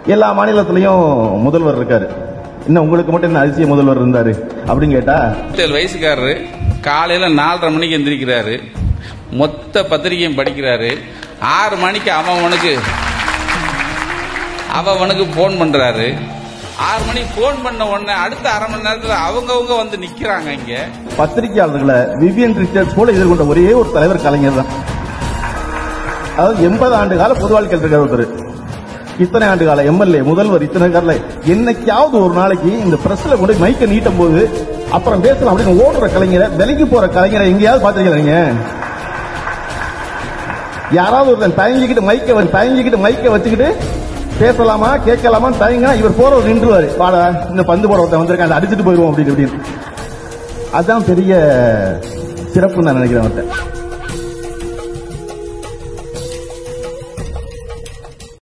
எல்லா மாநிலத்திலையும் முதல்வர் இருக்காரு இன்னும் உங்களுக்கு மட்டும் என்ன அதிசய முதல்வர் இருந்தாரு அப்படின்னு கேட்டா ஏழு வயசுக்காரரு காலையில நாலரை மணிக்கு எந்திரிக்கிறாரு மொத்த பத்திரிகையும் படிக்கிறாரு ஆறு மணிக்கு அவனுக்கு அவனுக்கு போன் பண்றாரு ஆறு மணிக்கு போன் பண்ண உடனே அடுத்த அரை மணி நேரத்துல அவங்கவங்க வந்து நிக்கிறாங்க இங்க பத்திரிகையாளர்களை விவியன் ரிச்சர்ட்ஸ் போல எதிர்கொண்ட ஒரே ஒரு தலைவர் கலைஞர் தான் அதாவது எண்பது ஆண்டு கால பொது வாழ்க்கையில் இருக்கிற ஒருத்தர் இத்தனை ஆண்டு கால எம்எல்ஏ முதல்வர் இத்தனை கால என்னைக்காவது ஒரு நாளைக்கு இந்த பிரஸ்ல கொண்டு மைக்க நீட்டும் போது அப்புறம் பேசலாம் அப்படின்னு ஓடுற கலைஞரை விலைக்கு போற கலைஞரை எங்கேயாவது பாத்துருக்கீங்க யாராவது ஒருத்தன் தயங்கிக்கிட்டு மைக்க வ- தயங்கிக்கிட்டு மைக்க வச்சுக்கிட்டு பேசலாமா கேட்கலாமா தயங்கினா இவர் போறவர் நின்றுவாரு வாடா இந்த பந்து போட ஒருத்தன் வந்திருக்கான் அதை அடிச்சுட்டு போயிருவோம் அப்படின்னு அப்படின்னு அதான் பெரிய சிறப்பு நான் நினைக்கிறேன் அவர்கிட்ட